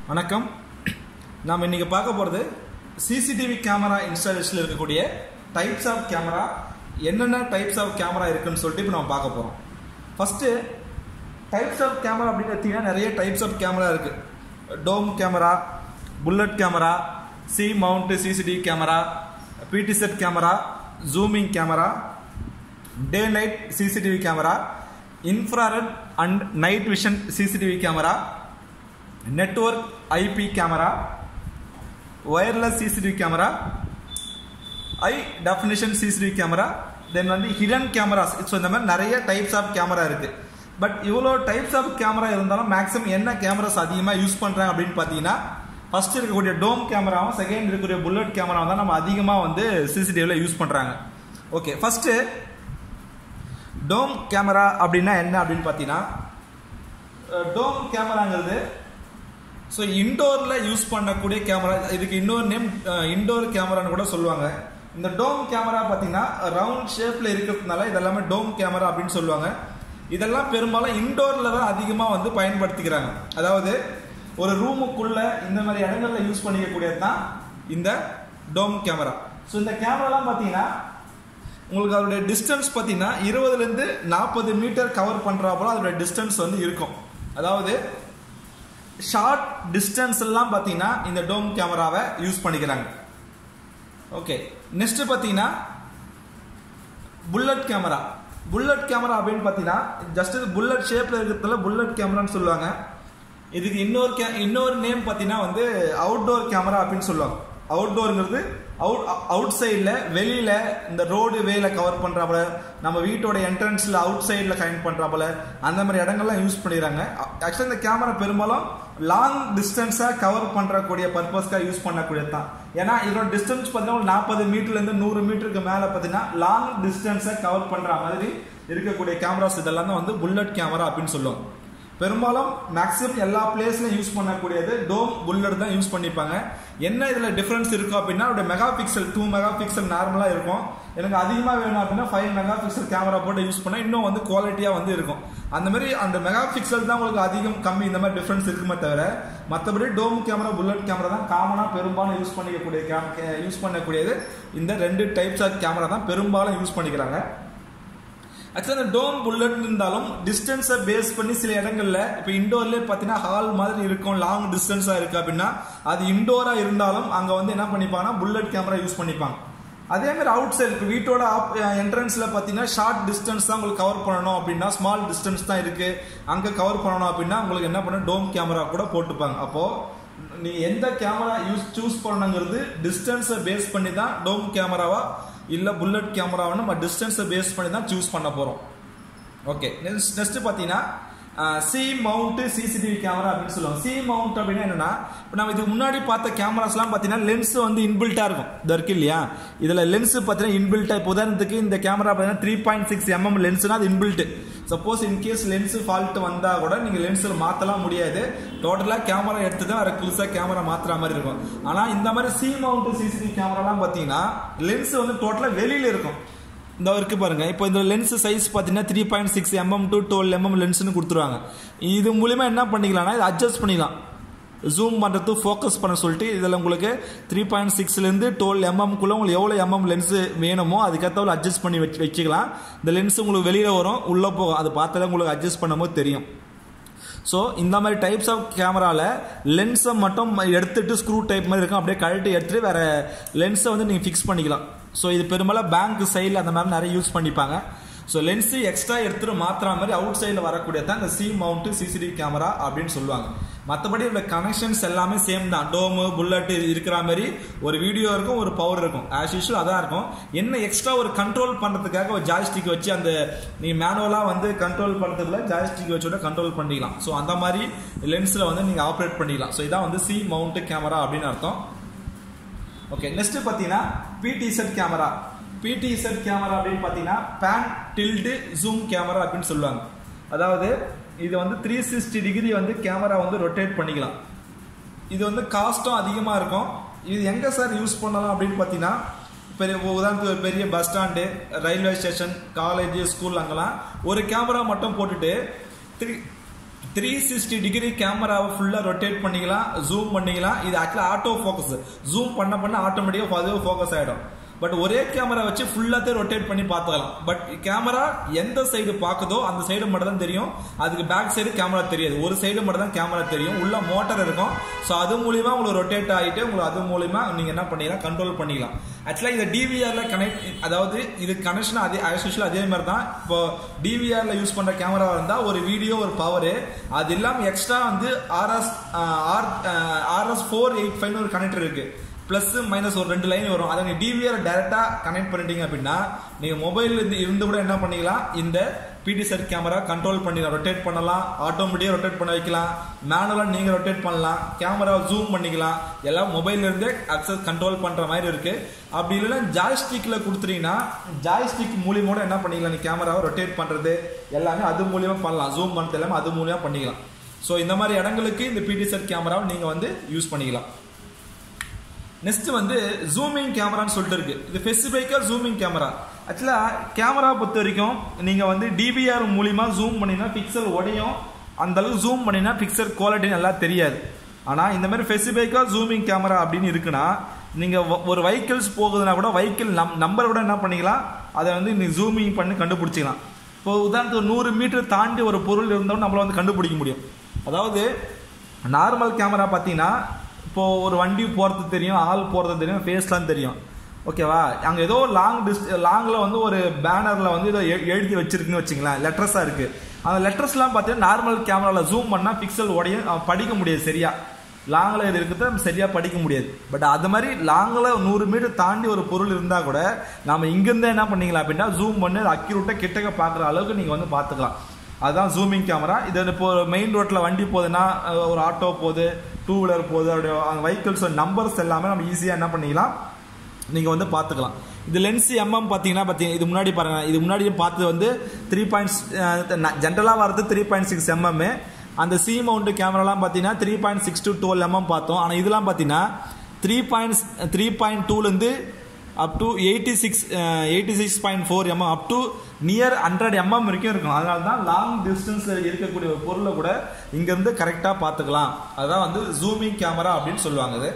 வணக்கம் நாம் இன்னைக்கு பார்க்க போகிறது சிசிடிவி கேமரா இன்ஸ்டாலேஷனில் இருக்கக்கூடிய டைப்ஸ் ஆஃப் கேமரா என்னென்ன டைப்ஸ் ஆஃப் கேமரா இருக்குன்னு சொல்லிட்டு இப்போ நம்ம பார்க்க போகிறோம் ஃபஸ்ட்டு டைப்ஸ் ஆஃப் கேமரா அப்படின்னு பார்த்தீங்கன்னா நிறைய டைப்ஸ் ஆஃப் கேமரா இருக்குது dome camera bullet camera C mount CCTV camera PT Z camera zooming camera day night CCTV camera infrared and night vision CCTV camera network IP camera wireless CCTV camera high definition CCTV camera then வந்து hidden cameras so இந்த மாதிரி நிறைய types of camera இருக்குது but இவ்வளோ types of camera இருந்தாலும் maximum என்ன cameras அதிகமாக use பண்ணுறாங்க அப்படின்னு பார்த்தீங்கன்னா ஃபர்ஸ்ட் இருக்கக்கூடிய டோம் கேமராவும் செகண்ட் இருக்கக்கூடிய புல்லட் கேமராவும் தான் நம்ம அதிகமாக வந்து சிசிடிவியில் யூஸ் பண்ணுறாங்க ஓகே ஃபஸ்ட்டு டோம் கேமரா அப்படின்னா என்ன அப்படின்னு பார்த்தீங்கன்னா டோம் கேமராங்கிறது ஸோ இண்டோரில் யூஸ் பண்ணக்கூடிய கேமரா இதுக்கு இன்னொரு நேம் இண்டோர் கேமரான்னு கூட சொல்லுவாங்க இந்த டோம் கேமரா பார்த்தீங்கன்னா ரவுண்ட் ஷேப்பில் இருக்கிறதுனால இதெல்லாமே டோம் கேமரா அப்படின்னு சொல்லுவாங்க இதெல்லாம் பெரும்பாலும் இண்டோரில் தான் அதிகமாக வந்து பயன்படுத்திக்கிறாங்க அதாவது ஒரு ரூமுக்குள்ள இந்த மாதிரி இடங்கள்ல யூஸ் பண்ணிக்கக்கூடியது தான் இந்த டோம் கேமரா ஸோ இந்த கேமராலாம் பார்த்தீங்கன்னா உங்களுக்கு அதோடைய டிஸ்டன்ஸ் பார்த்தீங்கன்னா இருபதுலேருந்து நாற்பது மீட்டர் கவர் பண்ணுறாப்போல அதோடைய டிஸ்டன்ஸ் வந்து இருக்கும் அதாவது ஷார்ட் டிஸ்டன்ஸ் எல்லாம் பார்த்தீங்கன்னா இந்த டோம் கேமராவை யூஸ் பண்ணிக்கிறாங்க ஓகே நெக்ஸ்ட் பார்த்தீங்கன்னா புல்லட் கேமரா புல்லட் கேமரா அப்படின்னு பார்த்தீங்கன்னா ஜஸ்ட் புல்லட் ஷேப்பில் இருக்கிறதுல புல்லட் கேமரான்னு சொல்லுவாங்க இதுக்கு இன்னொரு கே இன்னொரு நேம் பார்த்தீங்கன்னா வந்து அவுட்டோர் கேமரா அப்படின்னு சொல்லுவாங்க அவுட்டோருங்கிறது அவுட் அவுட் சைடில் வெளியில் இந்த ரோடு வேல கவர் பண்ணுறாப்புல நம்ம வீட்டோட என்ட்ரன்ஸில் அவுட் சைடில் கனெக்ட் பண்ணுறாப்புல அந்த மாதிரி இடங்கள்லாம் யூஸ் பண்ணிடுறாங்க ஆக்சுவலாக இந்த கேமரா பெரும்பாலும் லாங் டிஸ்டன்ஸாக கவர் பண்ணுறக்கூடிய பர்பஸ்க்காக யூஸ் பண்ணக்கூடியது தான் ஏன்னா இதோட டிஸ்டன்ஸ் பார்த்தீங்கன்னா ஒரு நாற்பது மீட்டர்லேருந்து நூறு மீட்டருக்கு மேலே பார்த்தீங்கன்னா லாங் டிஸ்டன்ஸை கவர் பண்ணுற மாதிரி இருக்கக்கூடிய கேமராஸ் இதெல்லாம் தான் வந்து புல்லட் கேமரா அப்படின்னு சொல்லுவோம் பெரும்பாலும் மேக்ஸிமம் எல்லா பிளேஸ்லையும் யூஸ் பண்ணக்கூடியது டோம் புல்லட் தான் யூஸ் பண்ணிப்பாங்க என்ன இதில் டிஃப்ரென்ஸ் இருக்கும் அப்படின்னா அதோட megapixel two megapixel நார்மலாக இருக்கும் எனக்கு அதிகமாக வேணும் அப்படின்னா ஃபைவ் மெகா பிக்சல் கேமரா போட்டு யூஸ் பண்ணால் இன்னும் வந்து குவாலிட்டியாக வந்து இருக்கும் அந்த மாதிரி அந்த மெகா பிக்சல் தான் உங்களுக்கு அதிகம் கம்மி இந்த மாதிரி டிஃப்ரென்ஸ் இருக்குமே தவிர மற்றபடி டோம் கேமரா புல்லட் கேமரா தான் காமனாக பெரும்பாலும் யூஸ் பண்ணிக்கக்கூடிய கேம் யூஸ் பண்ணக்கூடியது இந்த ரெண்டு டைப்ஸ் ஆஃப் கேமரா தான் பெரும்பாலும் யூஸ் பண்ணிக்கிறாங்க ஆக்சுவலாக இந்த டோம் புல்லட் இருந்தாலும் டிஸ்டன்ஸை பேஸ் பண்ணி சில இடங்கள்ல இப்போ இண்டோர்லேயே பார்த்தீங்கன்னா ஹால் மாதிரி இருக்கும் லாங் டிஸ்டன்ஸாக இருக்கு அப்படின்னா அது இண்டோராக இருந்தாலும் அங்கே வந்து என்ன பண்ணிப்பாங்கன்னா புல்லட் கேமரா யூஸ் பண்ணிப்பாங்க அதே மாதிரி அவுட் சைடு இப்போ வீட்டோட ஆப் என்ட்ரன்ஸில் பார்த்தீங்கன்னா ஷார்ட் டிஸ்டன்ஸ் தான் உங்களுக்கு கவர் பண்ணணும் அப்படின்னா ஸ்மால் டிஸ்டன்ஸ் தான் இருக்கு அங்கே கவர் பண்ணணும் அப்படின்னா உங்களுக்கு என்ன பண்ண டோம் கேமரா கூட போட்டுப்பாங்க அப்போது நீ எந்த கேமரா யூஸ் சூஸ் பண்ணணுங்கிறது டிஸ்டன்ஸை பேஸ் பண்ணி தான் டோம் கேமராவா இல்லை புல்லட் கேமராவை நம்ம டிஸ்டன்ஸை பேஸ் பண்ணி தான் சூஸ் பண்ண போகிறோம் ஓகே நெக்ஸ்ட் நெக்ஸ்ட் பார்த்தீங்கன்னா சி மவுண்ட் சிசிடிவி கேமரா அப்படின்னு சொல்லுவாங்க சி மவுண்ட் அப்படின்னா என்னன்னா இப்போ நம்ம இதுக்கு முன்னாடி பார்த்த கேமராஸ்லாம் பார்த்தீங்கன்னா லென்ஸ் வந்து இன்பில்ட்டாக இருக்கும் இது இருக்கு இல்லையா இதில் லென்ஸ் பார்த்தீங்கன்னா இன்பில்ட்டாக இப்போ உதாரணத்துக்கு இந்த கேமரா பார்த்தீங்கன்னா த்ரீ பாயிண்ட் சிக்ஸ் எம்எம் லென்ஸ்னா அது inbuilt suppose in case lens fault வந்தால் கூட நீங்கள் லென்ஸில் மாற்றலாம் முடியாது டோட்டலாக கேமரா எடுத்து தான் வேறு புதுசாக கேமரா மாற்றுற மாதிரி இருக்கும் ஆனால் இந்த மாதிரி சி மவுண்ட் சிசிடிவி கேமராலாம் பார்த்தீங்கன்னா லென்ஸ் வந்து டோட்டலாக வெளியில் இருக்கும் இந்த இருக்கு பாருங்க இப்போ இந்த லென்ஸ் சைஸ் பார்த்தீங்கன்னா three point six mm to twelve mm லென்ஸ்னு கொடுத்துருவாங்க இது மூலிமா என்ன பண்ணிக்கலாம்னா இது அட்ஜஸ்ட் பண்ணிக்கலாம் ஜூம் பண்ணுறது ஃபோக்கஸ் பண்ண சொல்லிட்டு இதில் உங்களுக்கு த்ரீ பாயிண்ட் சிக்ஸ்லேருந்து டுவெல் எம்எம்குள்ளே உங்களுக்கு எவ்வளோ எம்எம் லென்ஸ் வேணுமோ அதுக்கேற்ற அட்ஜஸ்ட் பண்ணி வச்சு வச்சுக்கலாம் இந்த லென்ஸ் உங்களுக்கு வெளியில் வரும் உள்ளே போகும் அது பார்த்தாலே உங்களுக்கு அட்ஜஸ்ட் பண்ணும்போது தெரியும் ஸோ இந்த மாதிரி டைப்ஸ் ஆஃப் கேமராவில் லென்ஸை மட்டும் எடுத்துட்டு ஸ்க்ரூ டைப் மாதிரி இருக்கும் அப்படியே கழட்டி எடுத்துட்டு வேற லென்ஸை வந்து நீங்கள் ஃபிக்ஸ் பண்ணிக்கலாம் ஸோ இது பெரும்பாலும் பேங்க் சைடில் அந்த மாதிரி நிறைய யூஸ் பண்ணிப்பாங்க ஸோ லென்ஸு எக்ஸ்ட்ரா எடுத்துட்டு மாத்திர மாதிரி அவுட் சைடில் வரக்கூடிய தான் இந்த சி மவுண்ட் சிசிடிவி கேமரா அப்படின்னு சொல்லுவாங்க மற்றபடி இதில் கனெக்ஷன்ஸ் எல்லாமே சேம் தான் டோமு புல்லட் இருக்கிற மாதிரி ஒரு வீடியோ இருக்கும் ஒரு பவர் இருக்கும் ஆஸ் யூஷுவல் அதான் இருக்கும் என்ன எக்ஸ்ட்ரா ஒரு கண்ட்ரோல் பண்ணுறதுக்காக ஒரு ஜாய்ஸ்டிக் வச்சு அந்த நீங்கள் மேனுவலாக வந்து கண்ட்ரோல் பண்ணுறதுல ஜாய்ஸ்டிக் வச்சு கூட கண்ட்ரோல் பண்ணிக்கலாம் ஸோ அந்த மாதிரி லென்ஸில் வந்து நீங்கள் ஆப்ரேட் பண்ணிக்கலாம் ஸோ இதான் வந்து சி மவுண்ட் கேமரா அப்படின்னு அர்த்தம் ஓகே நெக்ஸ்ட் பார்த்தீங்கன்னா PT Z camera PT Z camera அப்படின்னு பார்த்தீங்கன்னா பேன் டில்டு ஜூம் கேமரா அப்படின்னு சொல்லுவாங்க அதாவது இது வந்து த்ரீ சிக்ஸ்டி டிகிரி வந்து கேமரா வந்து ரொட்டேட் பண்ணிக்கலாம் இது வந்து காஸ்ட்டும் அதிகமாக இருக்கும் இது எங்கே சார் யூஸ் பண்ணலாம் அப்படின்னு பார்த்தீங்கன்னா பெரிய உதாரணத்துக்கு ஒரு பெரிய bus stand railway station college school அங்கெல்லாம் ஒரு கேமரா மட்டும் போட்டுட்டு த்ரீ த்ரீ சிக்ஸ்டி டிகிரி கேமராவை ஃபுல்லாக ரொட்டேட் பண்ணிக்கலாம் ஜூம் பண்ணிக்கலாம் இது ஆக்சுவலாக ஆட்டோ ஃபோக்கஸ் ஜூம் பண்ண பண்ண ஆட்டோமேட்டிக்காக அதுவே ஃபோக்கஸ் ஆகிடும் பட் ஒரே கேமரா வச்சு ஃபுல்லாத்தையும் ரொட்டேட் பண்ணி பார்த்துக்கலாம் பட் கேமரா எந்த சைடு பார்க்குதோ அந்த சைடு மட்டும் தான் தெரியும் அதுக்கு பேக் சைடு கேமரா தெரியாது ஒரு சைடு மட்டும் தான் கேமரா தெரியும் உள்ள மோட்டர் இருக்கும் ஸோ அது மூலியமா உங்களுக்கு ரொட்டேட் ஆகிட்டு உங்களுக்கு அது மூலியமா நீங்க என்ன பண்ணிக்கலாம் கண்ட்ரோல் பண்ணிக்கலாம் ஆக்சுவலாக இந்த டிவிஆர்ல கனெக்ட் அதாவது இது கனெக்ஷன் அதே ஆஸ் அதே மாதிரி தான் இப்போ டிவிஆர்ல யூஸ் பண்ற கேமரா இருந்தா ஒரு வீடியோ ஒரு பவர் அது இல்லாமல் எக்ஸ்ட்ரா வந்து RS R RS four eight five ஒரு கனெக்டர் இருக்கு ப்ளஸ் மைனஸ் ஒரு ரெண்டு லைன் வரும் அதை நீங்கள் டிவிஆர் டைரெக்டாக கனெக்ட் பண்ணிட்டீங்க அப்படின்னா நீங்கள் மொபைல் இருந்து இருந்து கூட என்ன பண்ணிக்கலாம் இந்த பிடி செட் கேமரா கண்ட்ரோல் பண்ணிக்கலாம் ரொட்டேட் பண்ணலாம் ஆட்டோமேட்டிக்காக ரொட்டேட் பண்ண வைக்கலாம் மேனுவலாக நீங்கள் ரொட்டேட் பண்ணலாம் கேமரா ஜூம் பண்ணிக்கலாம் எல்லாம் மொபைல்ல இருந்தே அக்சஸ் கண்ட்ரோல் பண்ணுற மாதிரி இருக்கு அப்படி இல்லைன்னா ஜாய்ஸ்டிக்கில் கொடுத்துட்டீங்கன்னா ஜாய்ஸ்டிக் மூலியமோட என்ன பண்ணிக்கலாம் நீ கேமராவை ரொட்டேட் பண்ணுறது எல்லாமே அது மூலியமா பண்ணலாம் ஜூம் பண்ணுறது எல்லாமே அது மூலியமா பண்ணிக்கலாம் ஸோ இந்த மாதிரி இடங்களுக்கு இந்த பிடி செட் கேமராவை நீங்கள் வந்து யூஸ் பண்ணிக்கலாம் நெக்ஸ்ட் வந்து ஜூமிங் கேமரான்னு சொல்லிட்டு இருக்கு இது ஸ்பெசிஃபிக்காக ஜூமிங் கேமரா ஆக்சுவலாக கேமரா பொறுத்த வரைக்கும் நீங்கள் வந்து டிபிஆர் மூலிமா ஜூம் பண்ணினா பிக்சல் உடையும் அந்த அளவுக்கு ஜூம் பண்ணினா பிக்சல் குவாலிட்டி நல்லா தெரியாது ஆனால் இந்த மாதிரி ஸ்பெசிஃபிக்காக ஜூமிங் கேமரா அப்படின்னு இருக்குன்னா நீங்கள் ஒரு வெஹிக்கிள்ஸ் போகுதுன்னா கூட வெஹிக்கிள் நம் நம்பர் கூட என்ன பண்ணிக்கலாம் அதை வந்து நீங்கள் ஜூமிங் பண்ணி கண்டுபிடிச்சிக்கலாம் இப்போ உதாரணத்துக்கு நூறு மீட்டர் தாண்டி ஒரு பொருள் இருந்தாலும் நம்மள வந்து கண்டுபிடிக்க முடியும் அதாவது நார்மல் கேமரா பார்த்தீங்கன்னா இப்போ ஒரு வண்டி போகிறது தெரியும் ஆள் போகிறது தெரியும் ஃபேஸ்லாம் தெரியும் ஓகேவா அங்கே ஏதோ லாங் டிஸ்ட் லாங்கில் வந்து ஒரு பேனரில் வந்து இதை எ- எழுதி வச்சிருக்குன்னு வச்சுங்களேன் லெட்டர்ஸாக இருக்குது அந்த லெட்டர்ஸ்லாம் பார்த்தீங்கன்னா நார்மல் கேமராவில் ஜூம் பண்ணால் பிக்சல் உடையும் அஹ், படிக்க முடியாது சரியா லாங்கில் இது இருக்கிறத நம்ம சரியாக படிக்க முடியாது பட் அது மாதிரி லாங்கில் நூறு மீட்டர் தாண்டி ஒரு பொருள் இருந்தால் கூட நம்ம இங்கேருந்து என்ன பண்ணிக்கலாம் அப்படின்னா ஜூம் பண்ணி அதை அக்யூரேட்டாக கிட்டக்க பார்க்குற அளவுக்கு நீங்கள் வந்து பார்த்துக்கலாம் அதுதான் ஜூமிங் கேமரா இது இப்போ மெயின் ரோட்டில் வண்டி போகுதுன்னா அஹ், ஒரு ஆட்டோ போகுது டூ வீலர் போகுது அப்படியே அந்த வெஹிக்கிள்ஸ் நம்பர்ஸ் எல்லாமே நம்ம ஈஸியாக என்ன பண்ணிக்கலாம் நீங்கள் வந்து பார்த்துக்கலாம் இது லென்ஸ் எம்எம் பார்த்தீங்கன்னா பார்த்தீங்க இது முன்னாடி பாருங்க இது முன்னாடி பார்த்தது வந்து த்ரீ பாயிண்ட் ஜென்ரலாக வரது த்ரீ பாயிண்ட் சிக்ஸ் எம்எம் அந்த சி மவுண்ட் கேமராலாம் பார்த்தீங்கன்னா three point six to twelve mm பார்த்தோம் ஆனால் இதெல்லாம் பார்த்தீங்கன்னா த்ரீ பாயிண்ட் த்ரீ பாயிண்ட் டூலேருந்து up to eighty six eighty six point four mm up to near hundred mm வரைக்கும் இருக்கும் அதனால தான் லாங் டிஸ்டன்ஸில் இருக்கக்கூடிய ஒரு பொருளை கூட இங்கேருந்து கரெக்டாக பார்த்துக்கலாம் அதுதான் வந்து ஜூமிங் கேமரா அப்படின்னு சொல்லுவாங்க இது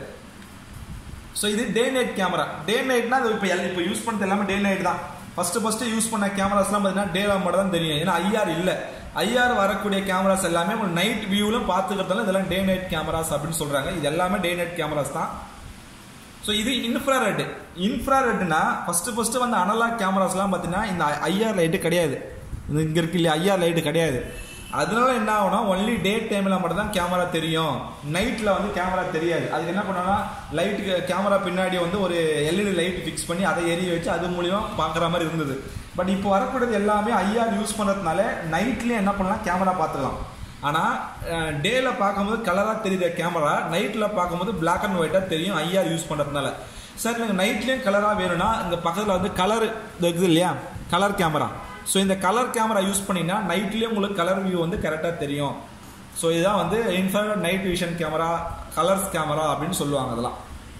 ஸோ இது டே நைட் கேமரா டே நைட்னா அது இப்போ இப்போ யூஸ் பண்ணுறது எல்லாமே டே நைட் தான் ஃபர்ஸ்ட் ஃபர்ஸ்ட் யூஸ் பண்ண கேமராஸ்லாம் பார்த்தீங்கன்னா டேல மட்டும் தான் தெரியும் ஏன்னா ஐஆர் இல்லை ஐஆர் வரக்கூடிய கேமராஸ் எல்லாமே உங்களுக்கு நைட் வியூவில் பார்த்துக்கிறதால இதெல்லாம் டே நைட் கேமராஸ் அப்படின்னு சொல்றாங்க இது எல்லாமே டே நைட் கேமராஸ் தான் ஸோ இது இன்ஃப்ராரெட் இன்ஃப்ராரெட்னா ஃபர்ஸ்ட் ஃபர்ஸ்ட் வந்து அனலாக் கேமராஸ்லாம் பார்த்தீங்கன்னா இந்த ஐஆர் லைட்டு கிடையாது இது இங்கே இருக்கு இல்லையா ஐஆர் லைட்டு கிடையாது அதனால என்ன ஆகும்னா ஒன்லி டே டைமில் மட்டும் தான் கேமரா தெரியும் நைட்டில் வந்து கேமரா தெரியாது அதுக்கு என்ன பண்ணோம்னா லைட்டுக்கு கேமரா பின்னாடி வந்து ஒரு எல்இடி லைட் ஃபிக்ஸ் பண்ணி அதை எரிய வச்சு அது மூலியமா பார்க்குற மாதிரி இருந்தது பட் இப்போ வரக்கூடியது எல்லாமே ஐஆர் யூஸ் பண்ணுறதுனால நைட்லேயும் என்ன பண்ணலாம் கேமரா பார்த்துக்கலாம் ஆனால் டேல பார்க்கும்போது கலராக தெரியுத கேமரா நைட்டில் பார்க்கும்போது பிளாக் அண்ட் ஒயிட்டாக தெரியும் ஐஆர் யூஸ் பண்ணுறதுனால சார் நீங்கள் நைட்லேயும் கலராக வேணும்னா இங்கே பக்கத்தில் வந்து கலர் இருக்குது இல்லையா கலர் கேமரா ஸோ இந்த கலர் கேமரா யூஸ் பண்ணிங்கன்னா நைட்லேயும் உங்களுக்கு கலர் வியூ வந்து கரெக்டாக தெரியும் ஸோ இதுதான் வந்து infrared night vision camera colours camera அப்படின்னு சொல்லுவாங்க அதெல்லாம்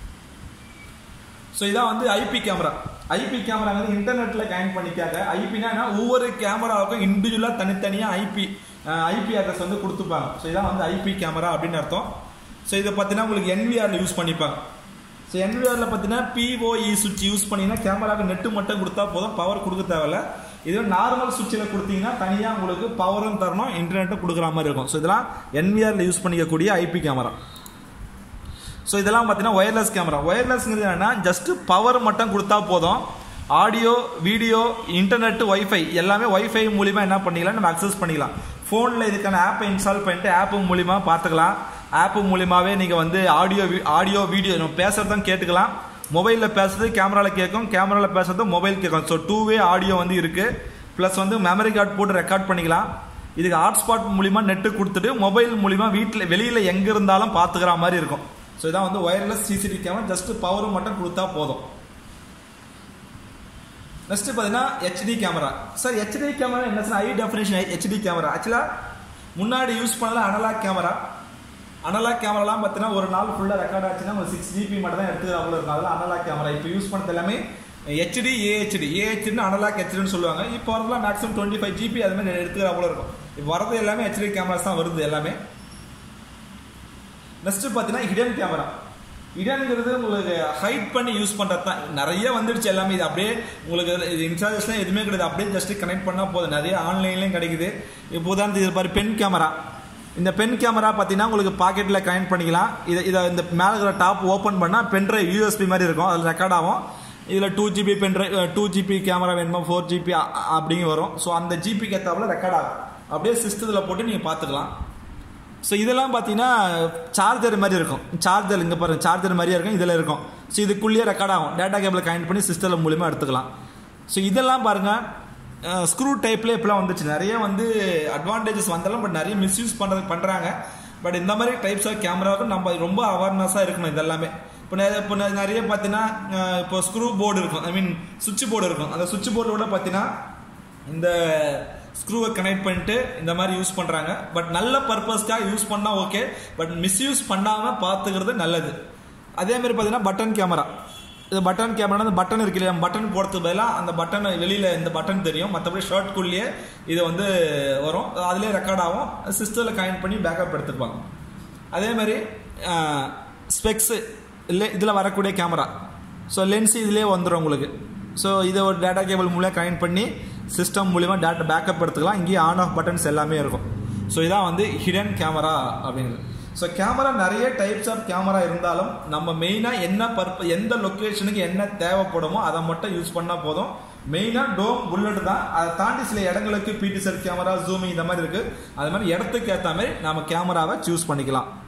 ஸோ இதான் வந்து ஐபி கேமரா ஐபி கேமரா வந்து இன்டர்நெட்ல கனெக்ட் பண்ணிக்காங்க ஐபினா என்ன ஒவ்வொரு கேமராவுக்கும் இண்டிவிஜுவலாக தனித்தனியாக ஐபி ஐபி அட்ரஸ் வந்து கொடுத்துப்பாங்க ஸோ இதான் வந்து ஐபி கேமரா அப்படின்னு அர்த்தம் ஸோ இதை பார்த்தீங்கன்னா உங்களுக்கு என்விஆர்ல யூஸ் பண்ணிப்பாங்க ஸோ என்விஆர்ல பார்த்தீங்கன்னா பிஓஇ சுவிட்ச் யூஸ் பண்ணீங்கன்னா கேமராவுக்கு நெட்டு மட்டும் கொடுத்தா போதும் பவர் கொடுக்க தேவையில்ல இதுவே நார்மல் சுவிட்சில் கொடுத்தீங்கன்னா தனியாக உங்களுக்கு பவரும் தரணும் இன்டர்நெட்டும் கொடுக்குற மாதிரி இருக்கும் ஸோ இதெல்லாம் என்விஆர்ல யூஸ் பண்ணிக்கக்கூடிய ஐபி கேமரா ஸோ இதெல்லாம் பார்த்தீங்கன்னா ஒயர்லெஸ் கேமரா ஒயர்லெஸ்ங்கிறது என்னன்னா ஜஸ்ட் பவர் மட்டும் கொடுத்தா போதும் ஆடியோ வீடியோ இன்டர்நெட் ஒய்ஃபை எல்லாமே ஒய்ஃபை மூலிமா என்ன பண்ணிக்கலாம் நம்ம அக்சஸ் பண்ணிக்கலாம் ஃபோனில் இதுக்கான ஆப்பை இன்ஸ்டால் பண்ணிட்டு ஆப் மூலிமா பார்த்துக்கலாம் ஆப் மூலியமாவே நீங்கள் வந்து ஆடியோ ஆடியோ வீடியோ நம்ம பேசுறதும் கேட்டுக்கலாம் மொபைலில் பேசுறது கேமராவில் கேட்கும் கேமராவில் பேசுறது மொபைல் கேட்கும் ஸோ டூ வே ஆடியோ வந்து இருக்குது ப்ளஸ் வந்து மெமரி கார்டு போட்டு ரெக்கார்ட் பண்ணிக்கலாம் இதுக்கு ஹாட்ஸ்பாட் மூலிமா நெட்டு கொடுத்துட்டு மொபைல் மூலிமா வீட்டில் வெளியில் எங்கே இருந்தாலும் பார்த்துக்கிற மாதிரி இருக்கும் ஸோ இதான் வந்து wireless CCTV camera just power மட்டும் கொடுத்தா போதும் நெக்ஸ்ட் பார்த்தீங்கன்னா HD camera sir HD camera என்ன sir high definition HD camera ஆக்சுவலாக முன்னாடி யூஸ் பண்ணல அனலாக் கேமரா அனலாக் கேமராலாம் பார்த்தீங்கன்னா ஒரு நாள் ஃபுல்லாக ரெக்கார்ட் ஆச்சுன்னா ஒரு சிக்ஸ் ஜிபி மட்டும் தான் எடுத்துக்கிற அவ்வளோ இருக்கும் அதெல்லாம் அனலாக் கேமரா இப்போ யூஸ் பண்ணது எல்லாமே ஹெச்டி ஏஹெச்டி ஏஹெச்டின்னு அனலாக் ஹெச்டின்னு சொல்லுவாங்க இப்போ வரலாம் மேக்ஸிமம் டுவெண்ட்டி ஃபைவ் ஜிபி அது மாதிரி எடுத்துக்கிற அவ்வளோ இருக்கும் இப்போ வரது எல்லாமே ஹெச்டி கேமராஸ் தான் வருது எல்லாமே நெக்ஸ்ட் பார்த்தீங்கன்னா ஹிடன் கேமரா ஹிடன்ங்கிறது உங்களுக்கு ஹைட் பண்ணி யூஸ் பண்ணுறது தான் நிறைய வந்துடுச்சு எல்லாமே இது அப்படியே உங்களுக்கு இது இன்சார்ஜஸ்லாம் எதுவுமே கிடையாது அப்படியே ஜஸ்ட் கனெக்ட் பண்ணால் போதும் நிறைய ஆன்லைன்லேயும் கிடைக்குது இப்போ உதாரணத்துக்கு இது பாரு பென் கேமரா இந்த பென் கேமரா பார்த்தீங்கன்னா உங்களுக்கு பாக்கெட்டில் கனெக்ட் பண்ணிக்கலாம் இதை இதை இந்த மேலே இருக்கிற டாப் ஓப்பன் பண்ணால் பென்ட்ரைவ் யூஎஸ்பி மாதிரி இருக்கும் அதில் ரெக்கார்ட் ஆகும் இதில் two GB pendrive two GB camera வேணுமா ஃபோர் ஜிபி அப்படிங்க வரும் ஸோ அந்த ஜிபிக்கு ஏற்றாப்புல ரெக்கார்ட் ஆகும் அப்படியே சிஸ்டத்தில் போட்டு நீங்கள் பார்த்துக்கலாம் ஸோ இதெல்லாம் பார்த்தீங்கன்னா சார்ஜர் மாதிரி இருக்கும் சார்ஜர் இங்கே பாருங்க சார்ஜர் மாதிரியே இருக்கும் இதில் இருக்கும் ஸோ இதுக்குள்ளேயே ரெக்கார்ட் ஆகும் டேட்டா கேபிள் கனெக்ட் பண்ணி சிஸ்டம் மூலியமாக எடுத்துக்கலாம் ஸோ இதெல்லாம் பாருங்கள் ஸ்க்ரூ டைப்லேயே இப்போலாம் வந்துச்சு நிறைய வந்து அட்வான்டேஜஸ் வந்தாலும் பட் நிறைய மிஸ்யூஸ் பண்ணுறது பண்ணுறாங்க பட் இந்த மாதிரி டைப்ஸ் ஆஃப் கேமராவுக்கு நம்ம ரொம்ப அவேர்னஸாக இருக்கணும் இதெல்லாமே இப்போ நிறைய இப்போ நெ- நிறைய பார்த்தீங்கன்னா அஹ், இப்போ ஸ்க்ரூ போர்டு இருக்கும் ஐ மீன் சுவிட்ச் போர்டு இருக்கும் அந்த சுவிட்ச் போர்டு கூட பார்த்தீங்கன்னா இந்த ஸ்க்ரூவை கனெக்ட் பண்ணிட்டு இந்த மாதிரி யூஸ் பண்ணுறாங்க பட் நல்ல பர்பஸ்க்காக யூஸ் பண்ணால் ஓகே பட் மிஸ்யூஸ் பண்ணாமல் பார்த்துக்கிறது நல்லது அதே மாதிரி பார்த்தீங்கன்னா பட்டன் கேமரா இது பட்டன் கேமரா அந்த பட்டன் இருக்கு இல்லையா பட்டன் போடுறதுக்கு பதிலாக அந்த பட்டன் வெளியில் இந்த பட்டன் தெரியும் மற்றபடி ஷர்ட்குள்ளேயே இது வந்து வரும் அதுலேயே ரெக்கார்ட் ஆகும் சிஸ்டத்தில் கனெக்ட் பண்ணி பேக்கப் எடுத்துப்பாங்க அதே மாதிரி ஸ்பெக்ஸு இல்லை இதில் வரக்கூடிய கேமரா ஸோ லென்ஸ் இதுலேயே வந்துடும் உங்களுக்கு ஸோ இதை ஒரு டேட்டா கேபிள் மூலம் கனெக்ட் பண்ணி சிஸ்டம் மூலிமா டேட்டா பேக்கப் எடுத்துக்கலாம் இங்கேயே ஆன் ஆஃப் பட்டன்ஸ் எல்லாமே இருக்கும் ஸோ இதான் வந்து ஹிடன் கேமரா அப்படிங்கிறது ஸோ கேமரா நிறைய டைப்ஸ் ஆஃப் கேமரா இருந்தாலும் நம்ம மெயினாக என்ன பர்ப எந்த லொக்கேஷனுக்கு என்ன தேவைப்படுமோ அதை மட்டும் யூஸ் பண்ணால் போதும் மெயினாக டோம் புல்லட் தான் அதை தாண்டி சில இடங்களுக்கு பிடி செட் கேமரா ஜூமிங் இந்த மாதிரி இருக்குது அது மாதிரி இடத்துக்கு ஏற்ற மாதிரி நம்ம கேமராவை சூஸ் பண்ணிக்கலாம்